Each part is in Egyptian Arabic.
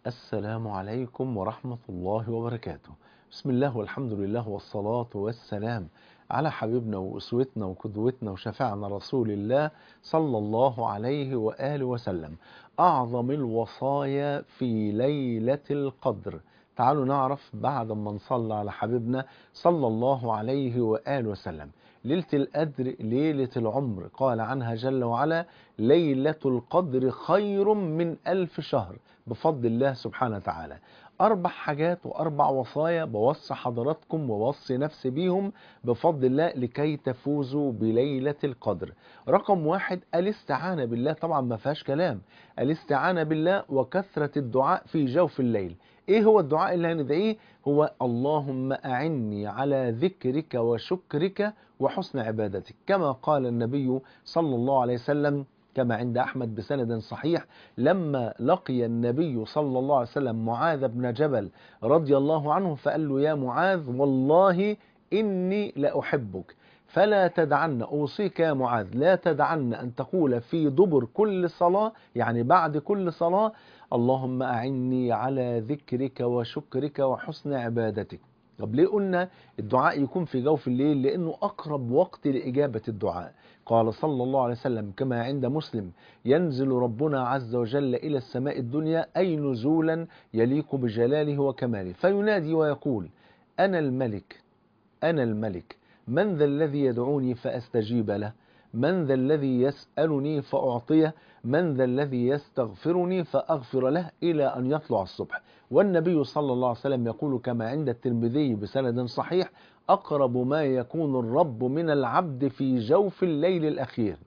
السلام عليكم ورحمة الله وبركاته بسم الله والحمد لله والصلاة والسلام على حبيبنا وأسوتنا وقدوتنا وشفاعنا رسول الله صلى الله عليه وآله وسلم أعظم الوصايا في ليلة القدر تعالوا نعرف بعد ما نصلى على حبيبنا صلى الله عليه وآله وسلم ليلة القدر ليلة العمر قال عنها جل وعلا ليلة القدر خير من ألف شهر بفضل الله سبحانه وتعالى أربع حاجات وأربع وصايا بوصي حضراتكم ووصي نفسي بيهم بفضل الله لكي تفوزوا بليلة القدر رقم واحد الاستعانة بالله طبعا ما فيهاش كلام الاستعانة بالله وكثرة الدعاء في جوف الليل ايه هو الدعاء اللي هندعيه هو اللهم أعني على ذكرك وشكرك وحسن عبادتك كما قال النبي صلى الله عليه وسلم كما عند أحمد بسند صحيح لما لقي النبي صلى الله عليه وسلم معاذ بن جبل رضي الله عنه فقال له يا معاذ والله إني لأحبك فلا تدعن أوصيك يا معاذ لا تدعن أن تقول في دبر كل صلاة يعني بعد كل صلاة اللهم أعني على ذكرك وشكرك وحسن عبادتك طب ليه قلنا الدعاء يكون في جوف الليل لأنه أقرب وقت لإجابة الدعاء قال صلى الله عليه وسلم كما عند مسلم ينزل ربنا عز وجل إلى السماء الدنيا أي نزولا يليق بجلاله وكماله فينادي ويقول أنا الملك أنا الملك من ذا الذي يدعوني فأستجيب له من ذا الذي يسألني فأعطيه من ذا الذي يستغفرني فأغفر له إلى أن يطلع الصبح والنبي صلى الله عليه وسلم يقول كما عند الترمذي بسند صحيح أقرب ما يكون الرب من العبد في جوف الليل الأخير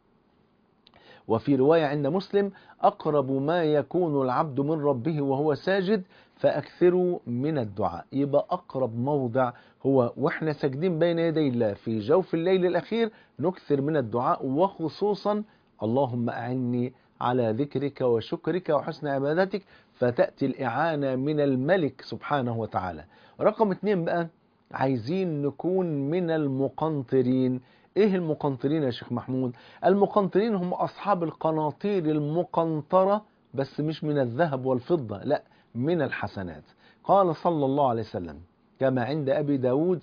وفي رواية عند مسلم أقرب ما يكون العبد من ربه وهو ساجد فأكثروا من الدعاء يبقى أقرب موضع هو وإحنا ساجدين بين يدي الله في جوف الليل الأخير نكثر من الدعاء وخصوصا اللهم أعني على ذكرك وشكرك وحسن عبادتك فتأتي الإعانة من الملك سبحانه وتعالى رقم اتنين بقى عايزين نكون من المقنطرين ايه المقنطرين يا شيخ محمود المقنطرين هم اصحاب القناطير المقنطرة بس مش من الذهب والفضة لا من الحسنات قال صلى الله عليه وسلم كما عند ابي داود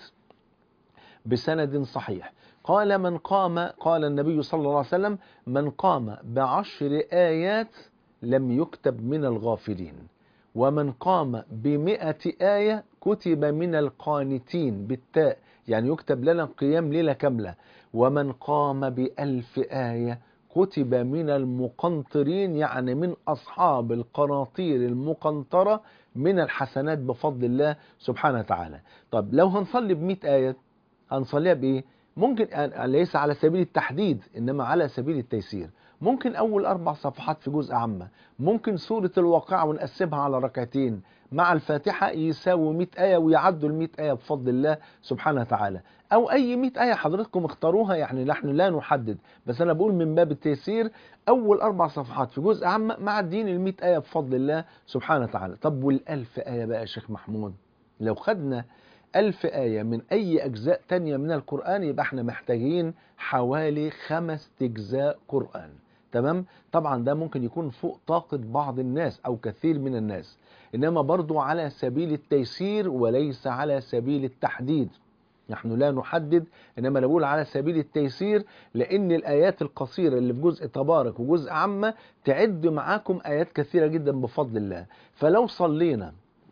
بسند صحيح قال من قام قال النبي صلى الله عليه وسلم من قام بعشر آيات لم يكتب من الغافلين ومن قام بمئة آية كتب من القانتين بالتاء يعني يكتب لنا قيام ليلة كاملة ومن قام بألف آية كتب من المقنطرين يعني من أصحاب القناطير المقنطرة من الحسنات بفضل الله سبحانه وتعالى طب لو هنصلي بمئة آية هنصليها بإيه ممكن ليس على سبيل التحديد إنما على سبيل التيسير ممكن أول أربع صفحات في جزء عامة ممكن سورة الواقعة ونقسمها على ركعتين مع الفاتحة يساوي 100 آية ويعدوا ال 100 آية بفضل الله سبحانه وتعالى أو أي 100 آية حضرتكم اختاروها يعني نحن لا نحدد بس أنا بقول من باب التيسير أول أربع صفحات في جزء عامة مع الدين ال 100 آية بفضل الله سبحانه وتعالى طب والألف آية بقى يا شيخ محمود لو خدنا ألف آية من أي أجزاء تانية من القرآن يبقى احنا محتاجين حوالي خمس أجزاء قرآن تمام طبعا ده ممكن يكون فوق طاقة بعض الناس أو كثير من الناس إنما برضو على سبيل التيسير وليس على سبيل التحديد نحن لا نحدد إنما نقول على سبيل التيسير لأن الآيات القصيرة اللي في جزء تبارك وجزء عامة تعد معاكم آيات كثيرة جدا بفضل الله فلو صلينا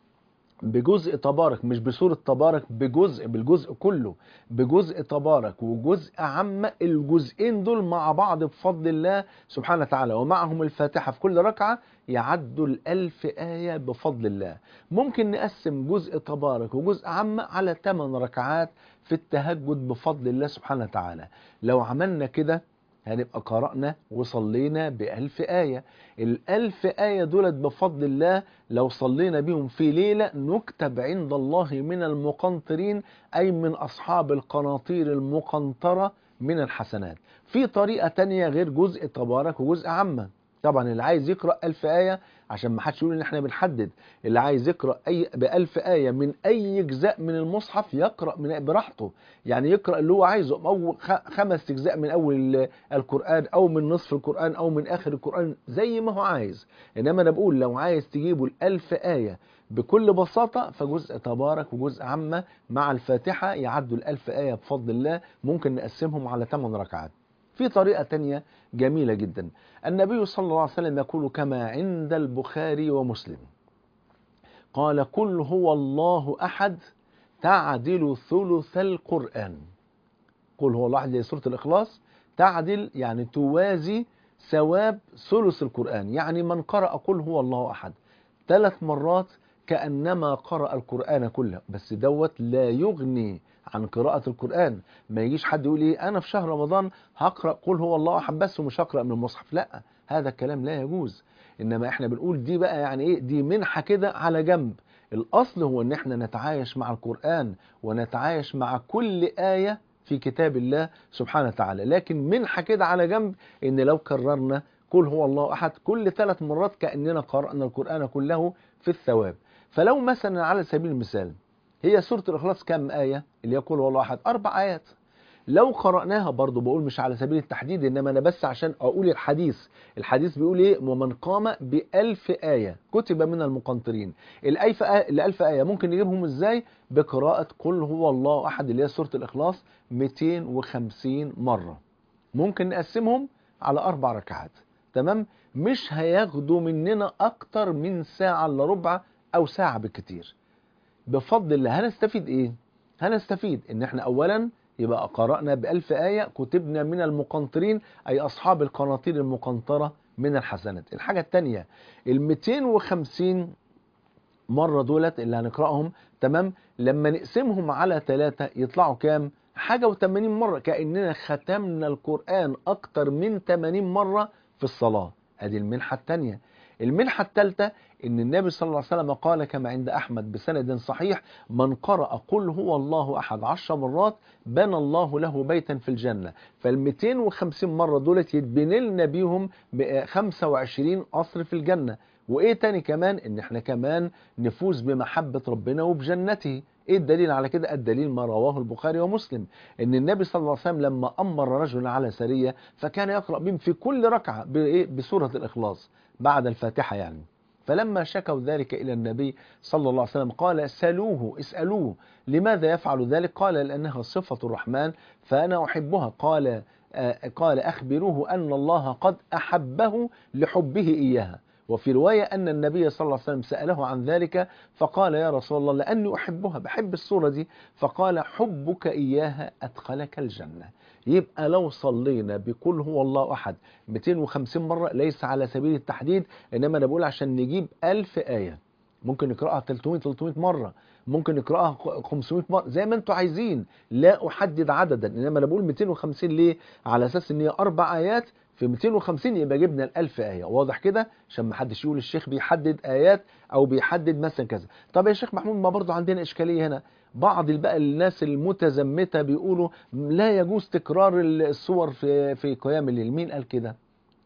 بجزء تبارك مش بسورة تبارك بجزء بالجزء كله بجزء تبارك وجزء عامة الجزئين دول مع بعض بفضل الله سبحانه وتعالى ومعهم الفاتحة في كل ركعة يعدوا الألف آية بفضل الله ممكن نقسم جزء تبارك وجزء عامة على 8 ركعات في التهجد بفضل الله سبحانه وتعالى لو عملنا كده هنبقى قرأنا وصلينا بألف آية الألف آية دولت بفضل الله لو صلينا بهم في ليلة نكتب عند الله من المقنطرين أي من أصحاب القناطير المقنطرة من الحسنات في طريقة تانية غير جزء تبارك وجزء عامة طبعا اللي عايز يقرأ ألف آية عشان ما حدش يقول إن إحنا بنحدد اللي عايز يقرأ أي بألف آية من أي أجزاء من المصحف يقرأ من براحته يعني يقرأ اللي هو عايزه أو خمس أجزاء من أول القرآن أو من نصف القرآن أو من آخر القرآن زي ما هو عايز إنما أنا بقول لو عايز تجيبوا الألف آية بكل بساطة فجزء تبارك وجزء عامة مع الفاتحة يعدوا الألف آية بفضل الله ممكن نقسمهم على 8 ركعات في طريقة تانية جميلة جدا النبي صلى الله عليه وسلم يقول كما عند البخاري ومسلم قال كل هو الله أحد تعدل ثلث القرآن قل هو الله أحد سورة الإخلاص تعدل يعني توازي ثواب ثلث القرآن يعني من قرأ قل هو الله أحد ثلاث مرات كأنما قرأ القرآن كله بس دوت لا يغني عن قراءة القرآن ما يجيش حد يقول ايه انا في شهر رمضان هقرأ قل هو الله احد بس ومش هقرأ من المصحف لا هذا الكلام لا يجوز انما احنا بنقول دي بقى يعني ايه دي منحة كده على جنب الاصل هو ان احنا نتعايش مع القرآن ونتعايش مع كل آية في كتاب الله سبحانه وتعالى لكن منحة كده على جنب ان لو كررنا قل هو الله احد كل ثلاث مرات كأننا قرأنا القرآن كله في الثواب فلو مثلا على سبيل المثال هي سورة الإخلاص كم آية اللي يقول والله أحد أربع آيات لو قرأناها برضو بقول مش على سبيل التحديد إنما أنا بس عشان أقول الحديث الحديث بيقول إيه ومن قام بألف آية كتب من المقنطرين الألف آية, الألف آية ممكن نجيبهم إزاي بقراءة قل هو الله أحد اللي هي سورة الإخلاص 250 مرة ممكن نقسمهم على أربع ركعات تمام مش هياخدوا مننا أكتر من ساعة إلا ربع أو ساعة بالكتير بفضل الله هنستفيد ايه هنستفيد ان احنا اولا يبقى قرأنا بألف آية كتبنا من المقنطرين أي أصحاب القناطير المقنطرة من الحسنات الحاجة التانية ال 250 مرة دولت اللي هنقرأهم تمام لما نقسمهم على ثلاثة يطلعوا كام حاجة و80 مرة كأننا ختمنا القرآن أكتر من 80 مرة في الصلاة ادي المنحة التانية المنحة الثالثة ان النبي صلى الله عليه وسلم قال كما عند احمد بسند صحيح من قرأ قل هو الله احد عشر مرات بنى الله له بيتا في الجنة فال 250 مرة دولت يتبني لنا بيهم 25 قصر في الجنة وايه تاني كمان ان احنا كمان نفوز بمحبة ربنا وبجنته ايه الدليل على كده الدليل ما رواه البخاري ومسلم ان النبي صلى الله عليه وسلم لما امر رجلا على سرية فكان يقرأ بهم في كل ركعة بسورة الاخلاص بعد الفاتحة يعني فلما شكوا ذلك إلى النبي صلى الله عليه وسلم قال سألوه اسألوه لماذا يفعل ذلك قال لأنها صفة الرحمن فأنا أحبها قال قال أخبروه أن الله قد أحبه لحبه إياها وفي رواية أن النبي صلى الله عليه وسلم سأله عن ذلك فقال يا رسول الله لأني أحبها بحب الصورة دي فقال حبك إياها أدخلك الجنة يبقى لو صلينا بكل هو الله أحد 250 مرة ليس على سبيل التحديد إنما أنا بقول عشان نجيب 1000 آية ممكن نقرأها 300 300 مرة ممكن نقرأها 500 مرة زي ما انتوا عايزين لا أحدد عددا إنما أنا بقول 250 ليه على أساس إن هي أربع آيات في 250 يبقى جبنا ال1000 آية واضح كده عشان ما حدش يقول الشيخ بيحدد آيات أو بيحدد مثلا كذا طب يا شيخ محمود ما برضه عندنا إشكالية هنا بعض بقى الناس المتزمتة بيقولوا لا يجوز تكرار الصور في في قيام الليل مين قال كده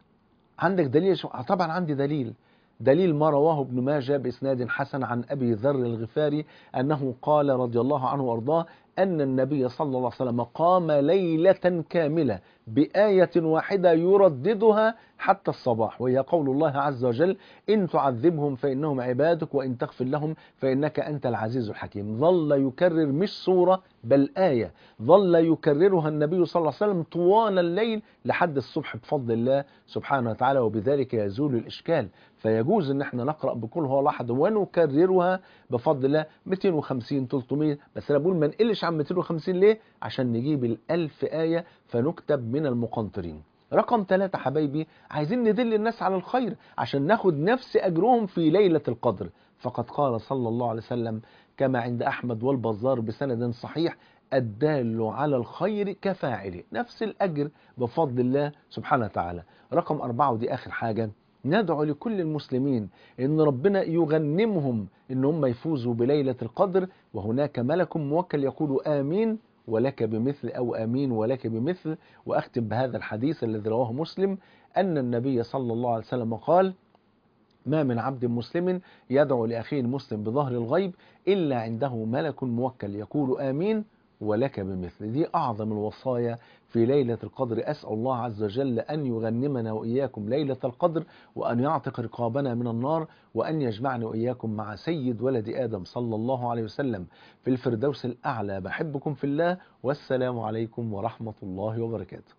عندك دليل طبعا عندي دليل دليل ما رواه ابن ماجه بإسناد حسن عن أبي ذر الغفاري أنه قال رضي الله عنه وأرضاه أن النبي صلى الله عليه وسلم قام ليلة كاملة بآية واحدة يرددها حتى الصباح وهي قول الله عز وجل إن تعذبهم فإنهم عبادك وإن تغفر لهم فإنك أنت العزيز الحكيم ظل يكرر مش سورة بل آية ظل يكررها النبي صلى الله عليه وسلم طوال الليل لحد الصبح بفضل الله سبحانه وتعالى وبذلك يزول الإشكال فيجوز ان احنا نقرأ بكل هو الاحد ونكررها بفضل الله 250 300 بس انا بقول ما نقلش عن 250 ليه عشان نجيب الألف آية فنكتب من المقنطرين رقم ثلاثة حبايبي عايزين ندل الناس على الخير عشان ناخد نفس أجرهم في ليلة القدر فقد قال صلى الله عليه وسلم كما عند أحمد والبزار بسند صحيح الدال على الخير كفاعله نفس الأجر بفضل الله سبحانه وتعالى رقم أربعة ودي آخر حاجة ندعو لكل المسلمين ان ربنا يغنمهم ان هم يفوزوا بليلة القدر وهناك ملك موكل يقول آمين ولك بمثل أو آمين ولك بمثل وأختم بهذا الحديث الذي رواه مسلم أن النبي صلى الله عليه وسلم قال ما من عبد مسلم يدعو لأخيه المسلم بظهر الغيب إلا عنده ملك موكل يقول آمين ولك بمثل دي أعظم الوصايا في ليلة القدر أسأل الله عز وجل أن يغنمنا وإياكم ليلة القدر وأن يعتق رقابنا من النار وأن يجمعنا وإياكم مع سيد ولد آدم صلى الله عليه وسلم في الفردوس الأعلى بحبكم في الله والسلام عليكم ورحمة الله وبركاته